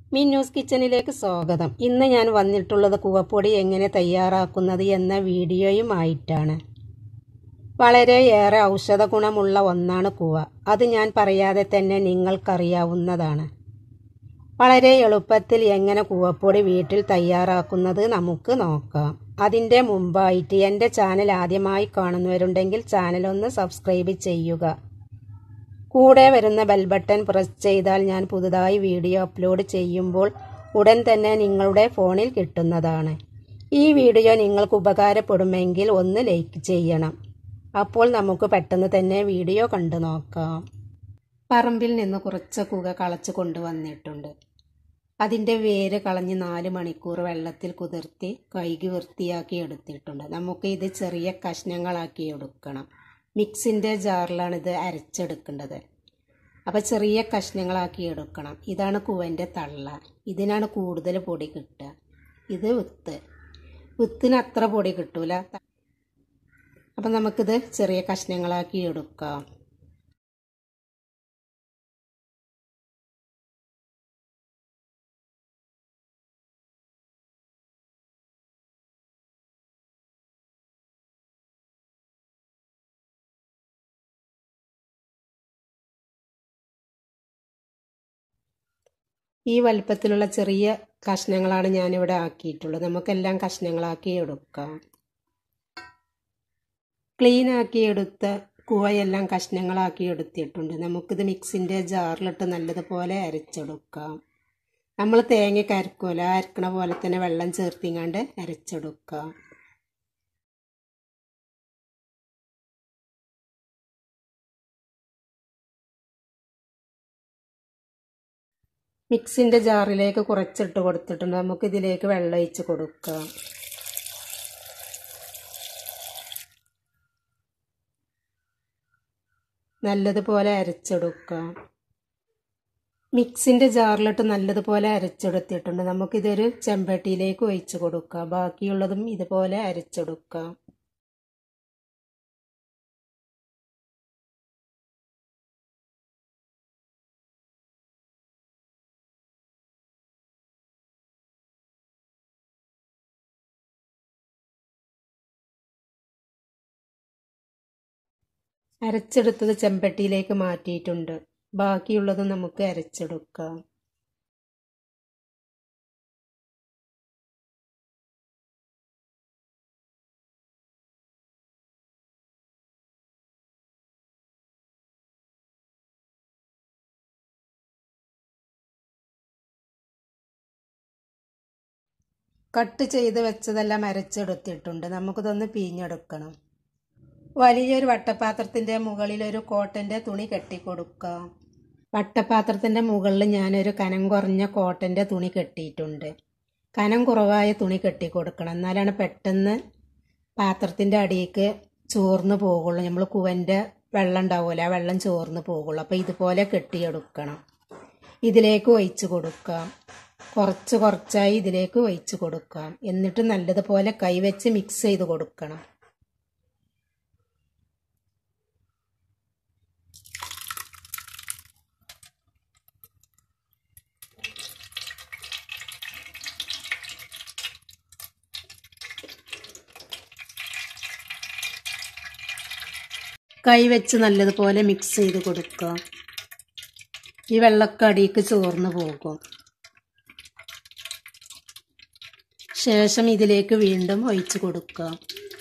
മിന്നൂസ് കിച്ചണിലേക്ക് സ്വാഗതം ഇന്ന് ഞാൻ വന്നിട്ടുള്ളത് കൂവപ്പൊടി എങ്ങനെ തയ്യാറാക്കുന്നത് എന്ന വീഡിയോയുമായിട്ടാണ് വളരെയേറെ ഔഷധ ഗുണമുള്ള ഒന്നാണ് കൂവ അത് ഞാൻ പറയാതെ തന്നെ നിങ്ങൾക്കറിയാവുന്നതാണ് വളരെ എളുപ്പത്തിൽ എങ്ങനെ കൂവപ്പൊടി വീട്ടിൽ തയ്യാറാക്കുന്നത് നമുക്ക് നോക്കാം അതിൻ്റെ മുമ്പായിട്ട് എൻ്റെ ചാനൽ ആദ്യമായി കാണുന്നവരുണ്ടെങ്കിൽ ചാനൽ ഒന്ന് സബ്സ്ക്രൈബ് ചെയ്യുക കൂടെ വരുന്ന ബെൽ ബട്ടൺ പ്രസ് ചെയ്താൽ ഞാൻ പുതുതായി വീഡിയോ അപ്ലോഡ് ചെയ്യുമ്പോൾ ഉടൻ തന്നെ നിങ്ങളുടെ ഫോണിൽ കിട്ടുന്നതാണ് ഈ വീഡിയോ നിങ്ങൾക്ക് ഉപകാരപ്പെടുമെങ്കിൽ ഒന്ന് ലൈക്ക് ചെയ്യണം അപ്പോൾ നമുക്ക് പെട്ടെന്ന് തന്നെ വീഡിയോ കണ്ടു നോക്കാം പറമ്പിൽ നിന്ന് കുറച്ച് കുക കളച്ച് കൊണ്ടുവന്നിട്ടുണ്ട് അതിൻ്റെ വേര് കളഞ്ഞ് നാല് മണിക്കൂർ വെള്ളത്തിൽ കുതിർത്തി കഴുകി വൃത്തിയാക്കി എടുത്തിട്ടുണ്ട് നമുക്ക് ഇത് ചെറിയ കഷ്ണങ്ങളാക്കി എടുക്കണം മിക്സിൻ്റെ ജാറിലാണ് ഇത് അരച്ചെടുക്കേണ്ടത് അപ്പോൾ ചെറിയ കഷ്ണങ്ങളാക്കി എടുക്കണം ഇതാണ് കുവൻ്റെ തള്ള ഇതിനാണ് കൂടുതൽ പൊടി കിട്ടുക ഇത് വിത്ത് വിത്തിന് അത്ര പൊടി കിട്ടൂല അപ്പം നമുക്കിത് ചെറിയ കഷ്ണങ്ങളാക്കി എടുക്കാം ഈ വലിപ്പത്തിലുള്ള ചെറിയ കഷ്ണങ്ങളാണ് ഞാനിവിടെ ആക്കിയിട്ടുള്ളത് നമുക്കെല്ലാം കഷ്ണങ്ങളാക്കി എടുക്കാം ക്ലീൻ ആക്കി എടുത്ത കുവയെല്ലാം കഷ്ണങ്ങളാക്കി എടുത്തിട്ടുണ്ട് നമുക്കിത് മിക്സിൻ്റെ ജാറിലിട്ട് നല്ലതുപോലെ അരച്ചെടുക്കാം നമ്മൾ തേങ്ങയ്ക്ക് അരക്കുമല്ലോ അരക്കണ പോലെ തന്നെ വെള്ളം ചേർത്തിങ്ങാണ്ട് അരച്ചെടുക്കാം മിക്സിൻ്റെ ജാറിലേക്ക് കുറച്ചിട്ട് കൊടുത്തിട്ടുണ്ട് നമുക്ക് ഇതിലേക്ക് വെള്ളം ഒഴിച്ച് കൊടുക്കാം നല്ലതുപോലെ അരച്ചെടുക്കാം മിക്സിൻ്റെ ജാറിലിട്ട് നല്ലതുപോലെ അരച്ചെടുത്തിട്ടുണ്ട് നമുക്കിതൊരു ചെമ്പട്ടിയിലേക്ക് ഒഴിച്ച് കൊടുക്കാം ബാക്കിയുള്ളതും ഇതുപോലെ അരച്ചെടുക്കാം അരച്ചെടുത്തത് ചെമ്പട്ടിയിലേക്ക് മാറ്റിയിട്ടുണ്ട് ബാക്കിയുള്ളത് നമുക്ക് അരച്ചെടുക്കാം കട്ട് ചെയ്ത് വെച്ചതെല്ലാം അരച്ചെടുത്തിട്ടുണ്ട് നമുക്കിതൊന്ന് പിഴിഞ്ഞെടുക്കണം വലിയൊരു വട്ടപാത്രത്തിൻ്റെ മുകളിൽ ഒരു കോട്ടൻ്റെ തുണി കെട്ടിക്കൊടുക്കാം വട്ടപാത്രത്തിൻ്റെ മുകളിൽ ഞാനൊരു കനം കുറഞ്ഞ കോട്ടൻ്റെ തുണി കെട്ടിയിട്ടുണ്ട് കനം കുറവായ തുണി കെട്ടിക്കൊടുക്കണം എന്നാലാണ് പെട്ടെന്ന് പാത്രത്തിൻ്റെ അടിയിലേക്ക് ചോർന്ന് പോകുള്ളൂ നമ്മൾ കുവൻ്റെ വെള്ളം ഉണ്ടാവുമല്ലോ ആ വെള്ളം ചോർന്ന് പോകുള്ളൂ അപ്പോൾ ഇതുപോലെ കെട്ടിയെടുക്കണം ഇതിലേക്ക് ഒഴിച്ച് കൊടുക്കാം കുറച്ച് കുറച്ചായി ഇതിലേക്ക് ഒഴിച്ച് കൊടുക്കാം എന്നിട്ട് നല്ലതുപോലെ കൈവച്ച് മിക്സ് ചെയ്ത് കൊടുക്കണം കൈവച്ച് നല്ലതുപോലെ മിക്സ് ചെയ്ത് കൊടുക്കുക ഈ വെള്ളമൊക്കെ അടിയിക്ക് ചോർന്ന് പോകും ശേഷം ഇതിലേക്ക് വീണ്ടും ഒഴിച്ച് കൊടുക്കുക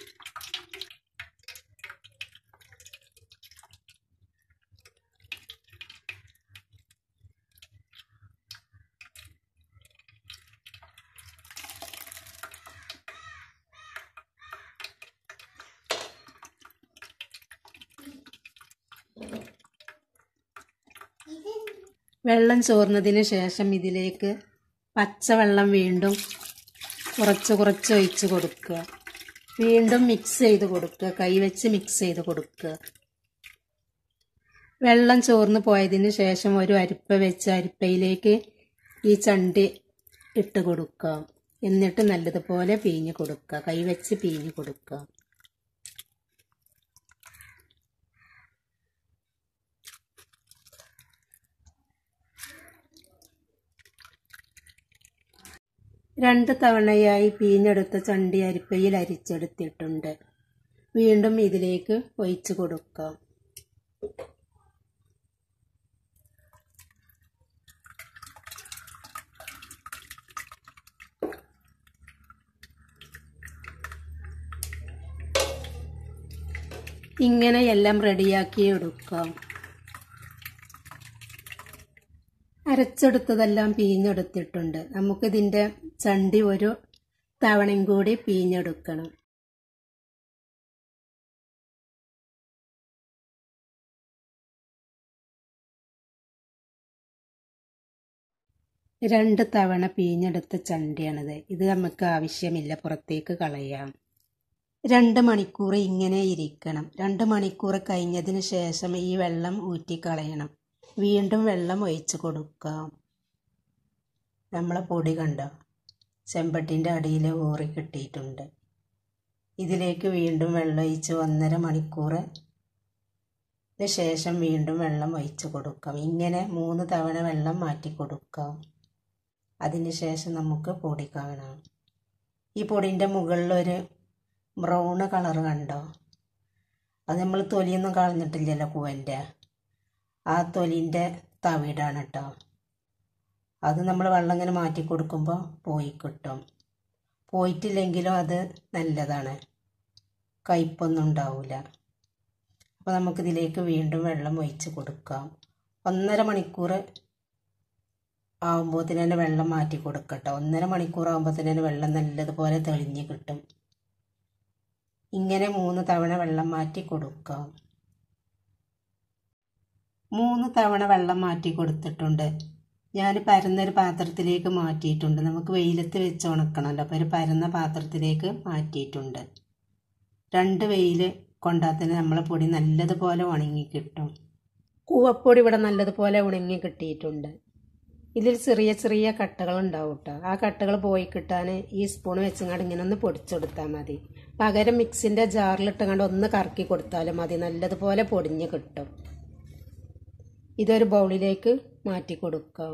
വെള്ളം ചോർന്നതിന് ശേഷം ഇതിലേക്ക് പച്ചവെള്ളം വീണ്ടും കുറച്ച് കുറച്ച് ഒഴിച്ച് കൊടുക്കുക വീണ്ടും മിക്സ് ചെയ്ത് കൊടുക്കുക കൈവച്ച് മിക്സ് ചെയ്ത് കൊടുക്കുക വെള്ളം ചോർന്ന് പോയതിന് ശേഷം ഒരു അരിപ്പ വെച്ച് അരിപ്പയിലേക്ക് ഈ ചണ്ടി ഇട്ട് കൊടുക്കുക എന്നിട്ട് നല്ലതുപോലെ പിഴിഞ്ഞ് കൊടുക്കുക കൈവച്ച് പിഴിഞ്ഞ് കൊടുക്കുക രണ്ട് തവണയായി പീഞ്ഞെടുത്ത ചണ്ടി അരിപ്പയിൽ അരിച്ചെടുത്തിട്ടുണ്ട് വീണ്ടും ഇതിലേക്ക് ഒഴിച്ചു കൊടുക്കാം ഇങ്ങനെ എല്ലാം റെഡിയാക്കി എടുക്കാം അരച്ചെടുത്തതെല്ലാം പീഞ്ഞെടുത്തിട്ടുണ്ട് നമുക്കിതിൻ്റെ ചണ്ടി ഒരു തവണയും കൂടി പീഞ്ഞെടുക്കണം രണ്ട് തവണ പീഞ്ഞെടുത്ത ചണ്ടിയാണിത് ഇത് നമുക്ക് ആവശ്യമില്ല പുറത്തേക്ക് കളയാം രണ്ട് മണിക്കൂർ ഇങ്ങനെ ഇരിക്കണം രണ്ട് മണിക്കൂർ കഴിഞ്ഞതിന് ശേഷം ഈ വെള്ളം ഊറ്റിക്കളയണം വീണ്ടും വെള്ളം ഒഴിച്ച് കൊടുക്കാം നമ്മളെ പൊടി കണ്ടോ ചെമ്പട്ടിൻ്റെ അടിയിൽ ഊറി കിട്ടിയിട്ടുണ്ട് ഇതിലേക്ക് വീണ്ടും വെള്ളം ഒഴിച്ച് ഒന്നര മണിക്കൂർ ശേഷം വീണ്ടും വെള്ളം ഒഴിച്ച് കൊടുക്കാം ഇങ്ങനെ മൂന്ന് തവണ വെള്ളം മാറ്റി കൊടുക്കാം അതിന് ശേഷം നമുക്ക് പൊടി കാണാം ഈ പൊടിൻ്റെ മുകളിലൊരു ബ്രൗൺ കളർ കണ്ടോ അത് നമ്മൾ തൊലിയൊന്നും കളഞ്ഞിട്ടില്ലല്ലോ പൂവൻ്റെ ആ തൊലിൻ്റെ തവിടാണ് കേട്ടോ അത് നമ്മൾ വെള്ളം ഇങ്ങനെ മാറ്റി കൊടുക്കുമ്പോൾ പോയി കിട്ടും പോയിട്ടില്ലെങ്കിലും അത് നല്ലതാണ് കയ്പൊന്നും ഉണ്ടാവില്ല അപ്പോൾ നമുക്കിതിലേക്ക് വീണ്ടും വെള്ളം ഒഴിച്ച് കൊടുക്കാം ഒന്നര മണിക്കൂർ ആകുമ്പോഴത്തേന് തന്നെ വെള്ളം മാറ്റി കൊടുക്കട്ടോ ഒന്നര മണിക്കൂർ ആകുമ്പോഴത്തേന് തന്നെ വെള്ളം നല്ലതുപോലെ തെളിഞ്ഞ് കിട്ടും ഇങ്ങനെ മൂന്ന് തവണ വെള്ളം മാറ്റി കൊടുക്കാം മൂന്ന് തവണ വെള്ളം മാറ്റി കൊടുത്തിട്ടുണ്ട് ഞാൻ പരന്നൊരു പാത്രത്തിലേക്ക് മാറ്റിയിട്ടുണ്ട് നമുക്ക് വെയിലത്ത് വെച്ച് ഉണക്കണമല്ലോ അപ്പോൾ ഒരു പരന്ന പാത്രത്തിലേക്ക് മാറ്റിയിട്ടുണ്ട് രണ്ട് വെയിൽ കൊണ്ടാൽ തന്നെ നമ്മളെ പൊടി നല്ലതുപോലെ ഉണങ്ങി കിട്ടും കൂവപ്പൊടി ഇവിടെ നല്ലതുപോലെ ഉണങ്ങി കിട്ടിയിട്ടുണ്ട് ഇതിൽ ചെറിയ ചെറിയ കട്ടകൾ ഉണ്ടാവും കേട്ടോ ആ കട്ടകൾ പോയി കിട്ടാൻ ഈ സ്പൂൺ വെച്ചങ്ങാണ്ട് ഇങ്ങനെ ഒന്ന് പൊടിച്ചെടുത്താൽ മതി പകരം മിക്സിൻ്റെ ജാറിലിട്ടങ്ങാണ്ട് ഒന്ന് കറക്കി കൊടുത്താലും മതി നല്ലതുപോലെ പൊടിഞ്ഞ് കിട്ടും ഇതൊരു ബൗളിലേക്ക് മാറ്റി കൊടുക്കാം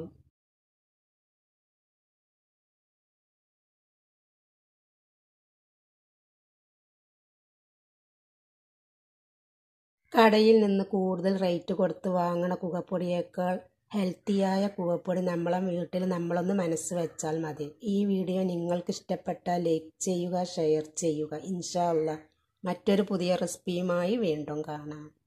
കടയിൽ നിന്ന് കൂടുതൽ റേറ്റ് കൊടുത്ത് വാങ്ങണ കുകപ്പൊടിയേക്കാൾ ഹെൽത്തിയായ കുകപ്പൊടി നമ്മളെ വീട്ടിൽ നമ്മളൊന്ന് മനസ്സ് വെച്ചാൽ മതി ഈ വീഡിയോ നിങ്ങൾക്ക് ഇഷ്ടപ്പെട്ടാൽ ലൈക്ക് ചെയ്യുക ഷെയർ ചെയ്യുക ഇൻഷാ അല്ലാ മറ്റൊരു പുതിയ റെസിപ്പിയുമായി വീണ്ടും കാണാം